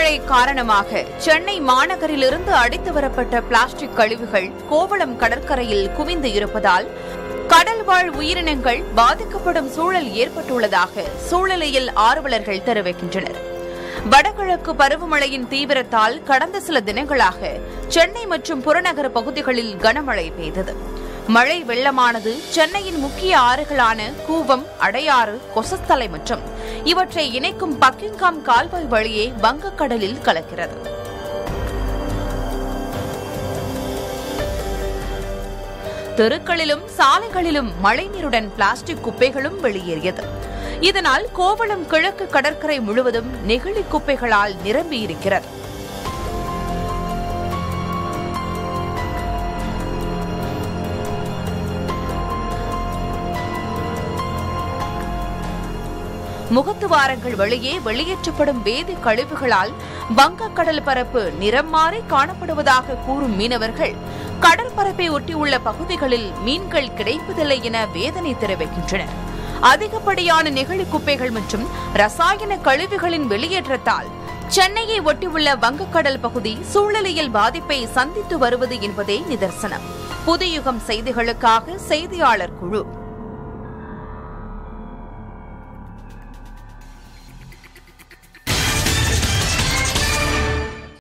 பருவமழை காரணமாக சென்னை மாநகரிலிருந்து அடித்து வரப்பட்ட பிளாஸ்டிக் கழிவுகள் கோவளம் கடற்கரையில் குவிந்து இருப்பதால் கடல்வாழ் உயிரினங்கள் பாதிக்கப்படும் சூழல் ஏற்பட்டுள்ளதாக சூழலியல் ஆர்வலர்கள் தெரிவிக்கின்றனர் வடகிழக்கு பருவமழையின் தீவிரத்தால் கடந்த சில தினங்களாக சென்னை மற்றும் புறநகர பகுதிகளில் கனமழை பெய்தது மழை வெள்ளமானது சென்னையின் முக்கிய ஆறுகளான கூவம் அடையாறு கொசஸ்தலை மற்றும் இவற்றை இணைக்கும் பக்கிங்காம் கால்வாய் வழியே வங்கக்கடலில் கலக்கிறது தெருக்களிலும் சாலைகளிலும் மழைநீருடன் பிளாஸ்டிக் குப்பைகளும் வெளியேறியது இதனால் கோவளம் கிழக்கு கடற்கரை முழுவதும் நெகிழி குப்பைகளால் நிரம்பியிருக்கிறது முகத்துவாரங்கள் வழியே வெளியேற்றப்படும் வேதி கழிவுகளால் வங்கக்கடல் பரப்பு நிறம் மாறி காணப்படுவதாக கூறும் மீனவர்கள் கடற்பரப்பை ஒட்டியுள்ள பகுதிகளில் மீன்கள் கிடைப்பதில்லை என வேதனை தெரிவிக்கின்றனர் அதிகப்படியான நெகிழி குப்பைகள் மற்றும் ரசாயன கழிவுகளின் வெளியேற்றத்தால் சென்னையை ஒட்டியுள்ள வங்கக்கடல் பகுதி சூழலியல் பாதிப்பை சந்தித்து வருவது என்பதே நிதர்சனம் புதுயுகம் செய்திகளுக்காக செய்தியாளர் குழு